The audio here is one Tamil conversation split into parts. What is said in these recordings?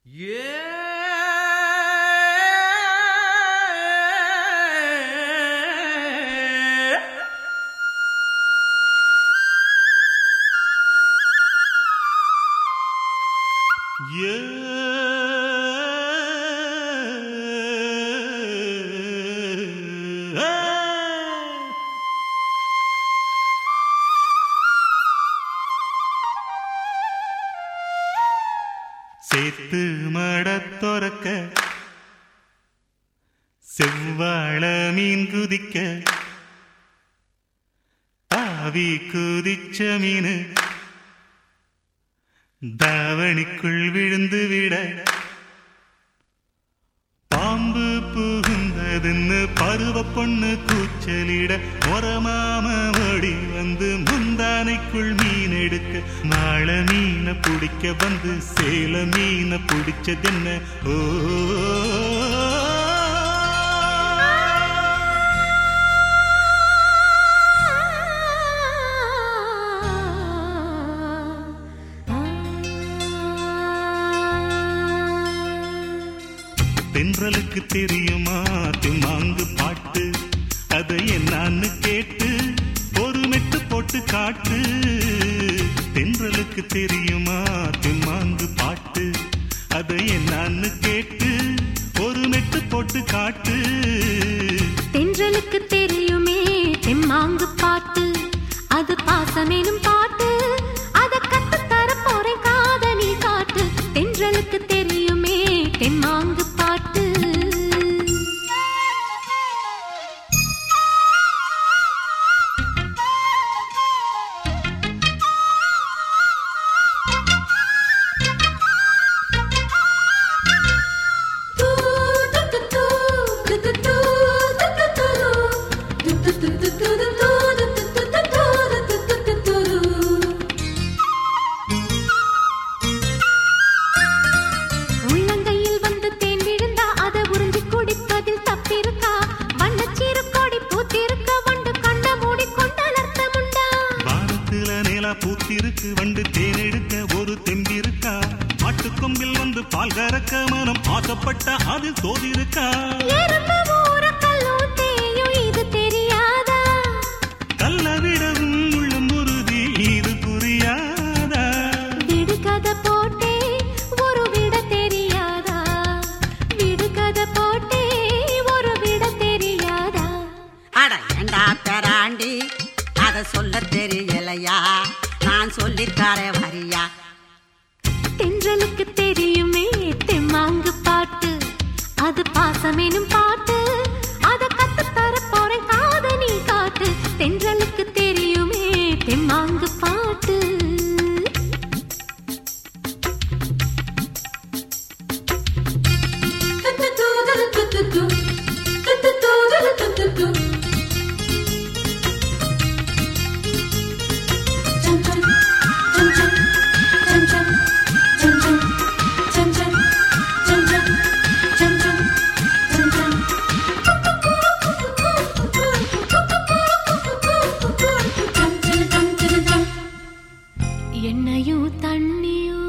Yeah. Yeah. சேத்து மடத்தொரக்க செவ்வாழ மீன் குதிக்க ஆவி குதிச்ச மீனு தாவணிக்குள் விழுந்து விட பாம்பு புகுந்ததுன்னு பருவ பொண்ணு கூச்சலிட மொரமாம ஓடி வந்து முந்தானைக்குள் மீன் எடுக்க மாள மீனை பிடிக்க வந்து சேல மீனை பிடிச்சதென்ன ஓ தென்றலுக்கு தெரியுமா திமாங்கு பாட்டு அதை என்னான்னு கேட்டு ஒரு மெட்டு போட்டு காட்டு தென்றலுக்கு தெரியுமா திமாங்கு பாட்டு அதை என்னான்னு கேட்டு ஒரு மெட்டு போட்டு காட்டு தென்றலுக்கு தெரியுமே தெம்மாங்கு பாட்டு அது பாசமேனும் பாட்டு அத கத்து தர போறேன் காதலி காட்டு தென்றலுக்கு தெரியுமே தெம்மாங்கு பாட்டு உள்ளங்கையில் வந்து தேன் விழுந்தா அதை உறிஞ்சி குடிப்பதில் தப்பிருக்கா வண்ணச்சீரு கொடி பூத்திருக்க வண்டு கண்ண மூடி கொண்டலர்த்தமுண்டா வானத்துல நிலா பூத்திருக்கு வண்டு தேனெடுக்க ஒரு தெம்பிருக்கா மாட்டுக்கொம்பில் வந்து பால் கறக்க மனம் ஆசைப்பட்ட அதில் சோதிருக்கா எறும்பு ஊற கல்லும் தேயும் இது தெரியாதா கல்ல விடவும் உள்ளம் உறுதி இது புரியாதா விடுகதை போட்டே ஒரு விட தெரியாதா விடுகதை போட்டே ஒரு விட தெரியாதா அட ஏண்டா பெராண்டி அத சொல்ல தெரியலையா நான் சொல்லித்தாரே வரியா தென்றலுக்கு தெரியுமே தெம்மாங்கு பாட்டு அது பாசமேனும் பாட்டு அத கத்து தர போறேன் காதனி காட்டு தென்றலுக்கு தெரியுமே தெம்மாங்கு பாட்டு எண்ணெயும் தண்ணியும்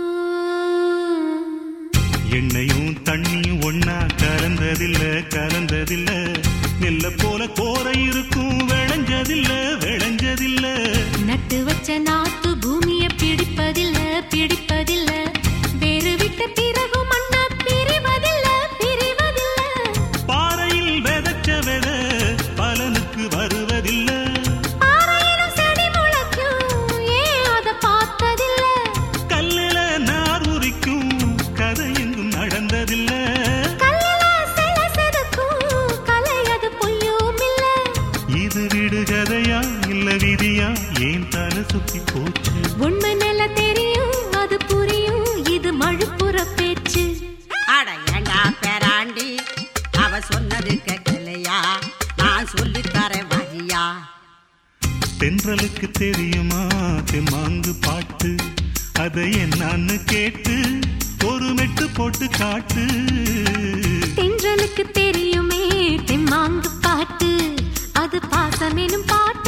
எண்ணெயும் தண்ணியும் ஒன்னா கலந்ததில்ல கலந்ததில்ல நெல்ல போல கோரை இருக்கும் விளைஞ்சதில்ல விளைஞ்சதில்ல நட்டு வச்ச நாத்து பூமிய பிடிப்பதில்ல பிடிப்பதில்ல வேறு விட்ட பிறகு மண்ண பிரிவதில்ல பிரிவதில்ல பாறையில் விதைச்ச வித பலனுக்கு வருவதில்ல பாறையிலும் செடி முளைக்கும் ஏன் அத பார்த்ததில்ல கல்லில நார் உரிக்கும் கதை எங்கும் நடந்ததில்ல கல்லில சில செதுக்கும் கலை அது பொய்யும் இல்ல இது விடுகதையா இல்ல விதியா ஏன் தலை சுத்தி போச்சு உண்மை நில தெரியும் அது புரியும் இது மழுப்புற பேச்சு அட ஏண்டா பெராண்டி அவ சொன்னது கேட்கலையா நான் சொல்லித்தாரே வரியா தென்றலுக்கு தெரியுமா தெம்மாங்கு பாட்டு அதை என்னான்னு கேட்டு ஒரு மெட்டு போட்டு காட்டு தென்றலுக்கு தெரியுமே தெம்மாங்கு பாட்டு அது பாசமெனும் பாட்டு